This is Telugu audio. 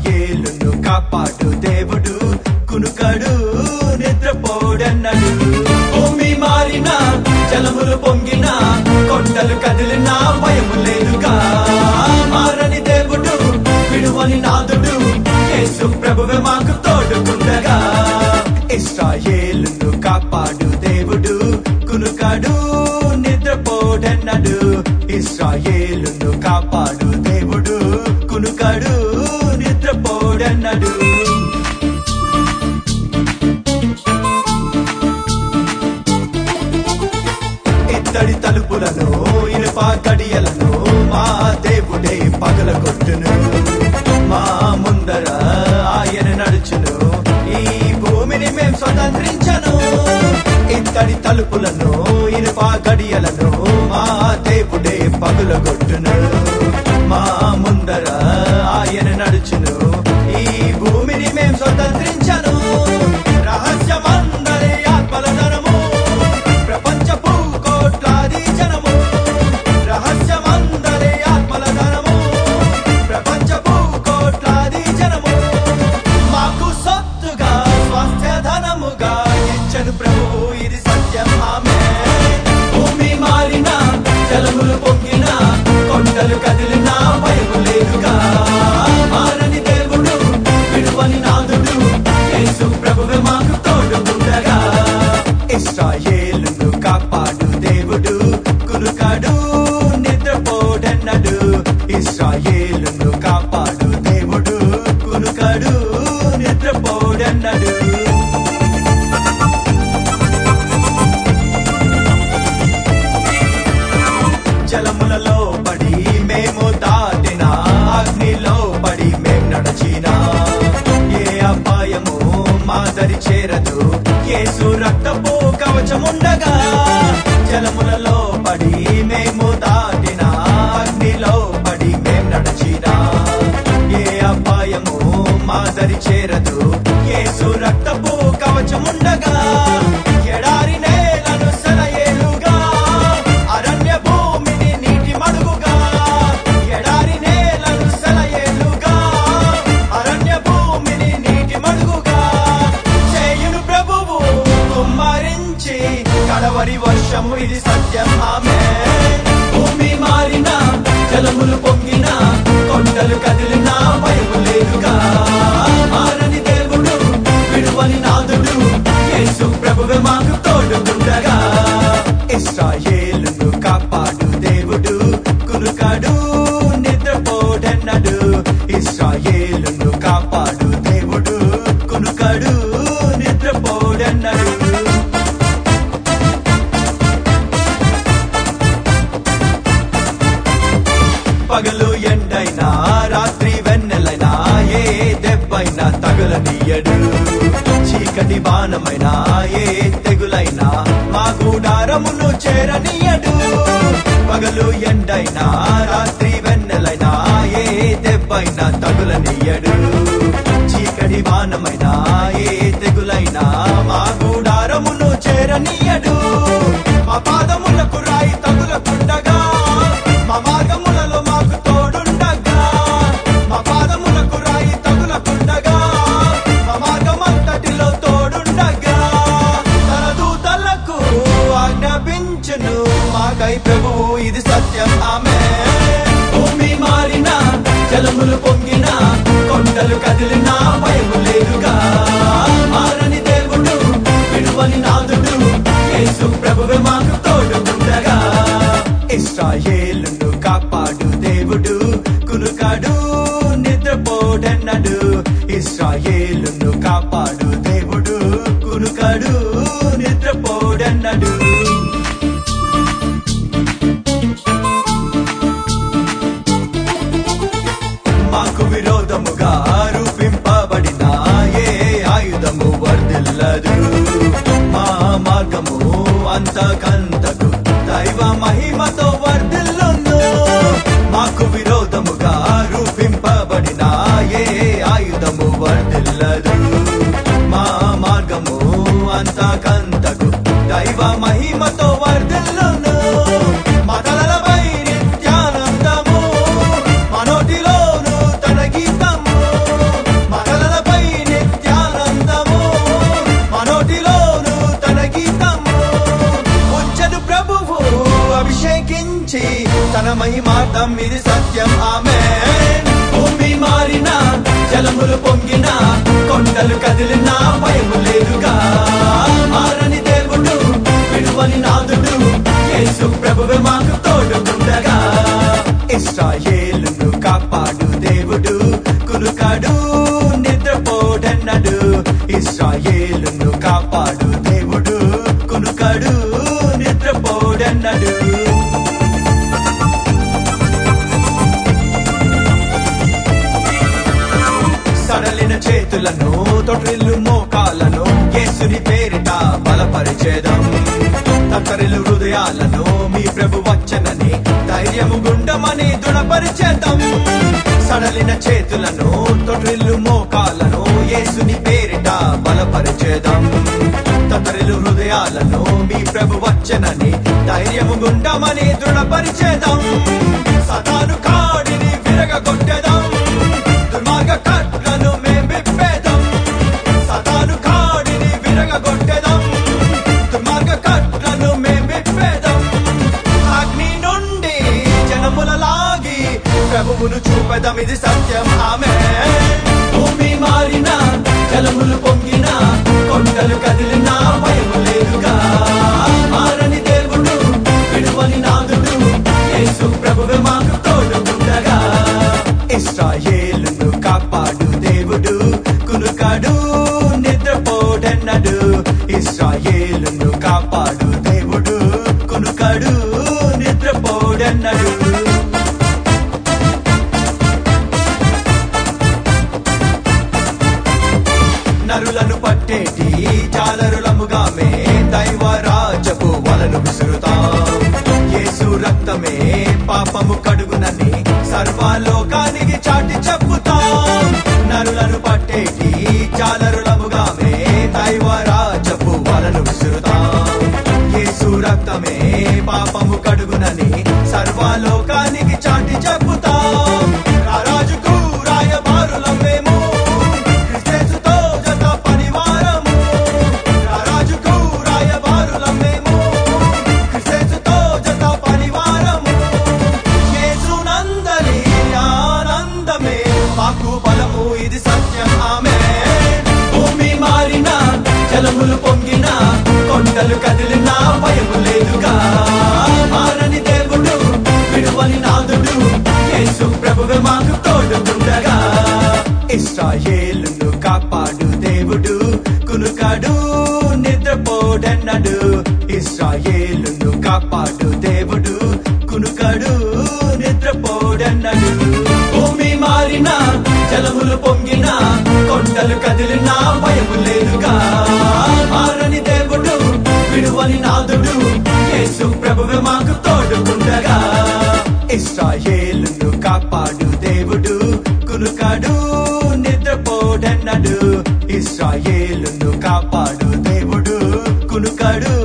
ఇస్రాయేలును కాపాడు దేవుడు కునుకడు నిద్రపోడన్నడు భూమి మారిన జలములు పొంగిన కొండలు కదిలినా భయము లేదుగా మారని దేవుడు విడువని నాదుడు యేసు ప్రభువే మాకు తోడుకుండగా ఇస్రాయేలును కాపాడు దేవుడు కునుకడు నిద్రపోడన్నడు ఇస్రాయేలును కాపాడు దేవుడు కునుకడు నిద్రపోడన్నడు ఇత్తడి తలుపులను ఇనుప గడియలను మా దేవుడే పగలగొట్టును మా ముందర ఆయన నడుచును ఈ భూమిని మేం స్వతంత్రించను ఇత్తడి తలుపులను ఇనుప గడియలను మా దేవుడే పగులగొట్టును మా ముందర ఆయన నడుచును ఈ భూమిని మేం స్వతంత్రించను రహస్యమందరి ఆత్మల ధనము ప్రపంచపు కోట్లాది జనము రహస్యమందరి ఆత్మల ధనము ప్రపంచపు కోట్లాది జనము మాకు సొత్తుగా స్వాస్థ్య ధనముగా ఇచ్చను ప్రభువు ఇది సత్యం ఆమె భూమి మారిన జలములు పొంగిన కొండలు కదిలినా భయము లేదుగా మారని దేవుడు విడువని నాదుడు యేసు ప్రభువే మాకు తోడుకుండగా ఇస్రాయేలును కాపాడు దేవుడు కునుకాడు నిద్రపోడన్నడు ఇస్రాయేలును కాపాడు దేవుడు కునుకాడు నిద్రపోడన్నడు జలములలో పడి మేము దాటిన అగ్నిలో పడి మేం నడచినా ఏ అపాయము మాదరి చేరదు యేసు రక్తపు కవచముండగా జలములలో పడి మేము దాటిన అగ్నిలో పడి మేం నడచినా ఏ అపాయము మాదరి చేరదు యేసు రక్తపు కవచముండగా ఎడారి నేలను సెలయేలుగా అరణ్య భూమిని నీటి మడుగుగా ఎడారి నేలను సెలయేలుగా అరణ్య భూమిని నీటి మడుగుగా చేయును ప్రభువు కుమ్మరించి కడవరి వర్షము ఇది సత్యం ఆమె భూమి మారిన జలములు పొంగిన కొండలు కదిలినా భయము లేదుగా మారని దేవుడు విడువని నాదుడు యేసు ప్రభువే మాకు తోడుకుండగా ఇస్రాయేలును కాపాడు దేవుడు కునుకాడు నిద్రపోడన్నడు ఇస్రాయేలును కాపాడు దేవుడు కునుకాడు నిద్రపోడన్నడు పగలు ఎండైనా రాత్రి వెన్నెలైనా ఏ దెబ్బైనా తగలనీయడు చీకటి బాణమైనా ఏ తెగులైనా మా గూడారమును చేరనీయడు పగలు ఎండైనా రాత్రి వెన్నెలైనా ఏ దెబ్బైనా తగులనీయడు చీకటి బాణమైనా ఏ తెగులైనా మా గూడారమును చేరనీయడు మా పాదములకు రాయి తగులకుండగా మా మార్గములలో మాకు తోడుండగా మా పాదములకు రాయి తగులకుండగా మా మార్గమంతటిలో తోడుండగా తన దూతలకు ఆజ్ఞాపించును మాకై ప్రభువు ఇది సత్యం ఆమె భూమి మారిన జలములు పొంగిన కొండలు కదిలినా భయము లేదుగా మారని దేవుడు విడువని నాదుడు యేసు ప్రభువే మాకు తోడుకుండగా ఇస్రాయేలును కాపాడు దేవుడు కునుకాడు నిద్రపోడన్నడు ఇస్రాయేలును కాపాడు దేవుడు కునుకాడు నిద్రపోడన్నడు మాకు విరోధముగా రూపింపబడిన ఏ ఆయుధము వర్దిల్లదు మా మార్గము అంతకంతకు దైవ మహిమతో వర్దిల్లును మాకు విరోధముగా రూపింపబడిన ఏ ఆయుధము వర్దిల్లదు మా మార్గము అంతకంతకు దైవ మహిమతో వర్దిల్లును మా తలలపై నిత్యానందము మా నోటిలోను తన గీతము వేదం ఇది సత్యం ఆమె భూమి మారిన జలములు పొంగిన కొండలు కదిలినా భయము లేదుగా మారని దేవుడు విడువని నాదుడు యేసు ప్రభువే మాకు తోడుకుండగా ఇస్రాయేలును కాపాడు దేవుడు కులుకాడు నిద్రపోడన్నడు ఇస్రాయేలును కాపాడు దేవుడు కులుకాడు నిద్రపోడన్నడు సడలిన చేతులను తొట్రిల్లు మోకాలను యేసుని పేరిట బలపరిచేదం తత్తరిల్లు హృదయాలను మీ ప్రభు వచ్చనని ధైర్యము గుండమని దృఢపరిచేద్దాం సడలిన చేతులను తొట్రిల్లు మోకాలను యేసుని పేరిట బలపరిచేదం తత్తరిల్లు హృదయాలను మీ ప్రభు వచ్చనని ధైర్యము గుండమని దృఢపరిచేదం సతాను కాడిని విరగొట్టేదాం దుర్మార్గ కట్లను మేం విప్పేదాం సతాను కాడిని విరగొట్టేదాం దుర్మార్గ కట్లను మేం విప్పేదాం అగ్ని నుండి జనముల లాగి ప్రభువును చూపెదం ఇది సత్యం ఆమె భూమి మారిన జలములు పొంగిన కొండలు కదిలినా భయము లేదుగా మారని దేవుడు విడువని నాదుడు యేసు ప్రభువే మాకు తోడుకుండగా ఇస్రాయేలును కాపాడు దేవుడు కునుకాడు నిద్రపోడన్నడు ఇస్రాయేలును కాపాడు దేవుడు కునుకాడు నిద్రపోడన్నడు నరులను పట్టేటి జాలరులముగా మే దైవ రాజపు వలను విసురుతాం యేసు రక్తమే పాపము కడుగునని సర్వలోకానికి చాటి చెప్పుతాం నరులను పట్టేటి జాలరులముగా మే దైవ రాజపు వలను విసురుతాం యేసు రక్తమే పాపము కడుగునని సర్వలోకానికి చాటి చెప్పుతాం రారాజుకు రాయబారులం మేము క్రిస్తేసుతో జత పరివారము రారాజుకు రాయబారులం మేము క్రిస్తేసుతో జత పరివారము యేసునందరి ఆనందమే మాకు బలము ఇది సత్యం ఆమె భూమి మారిన జలములు పొంగిన కొండలు కదిలినా భయము లేదుగా మారని దేవుడు విడువని నాదుడు యేసు ప్రభువే మాకు తోడుకుండగా ఇస్రాయేలును కాపాడు దేవుడు కునుకాడు నిద్రపోడన్నడు ఇస్రాయేలును కాపాడు దేవుడు కునుకాడు నిద్రపోడన్నడు భూమి మారిన జలములు పొంగిన కొండలు కదిలినా భయము లేదుగా మారని దేవుడు విడువని నాదుడు యేసు ప్రభువే మాకు తోడుకుండగా ఇస్రాయేలును కాపాడు దేవుడు కునుకాడు నిద్రపోడన్నడు ఇస్రాయేలును కాపాడు దేవుడు కునుకాడు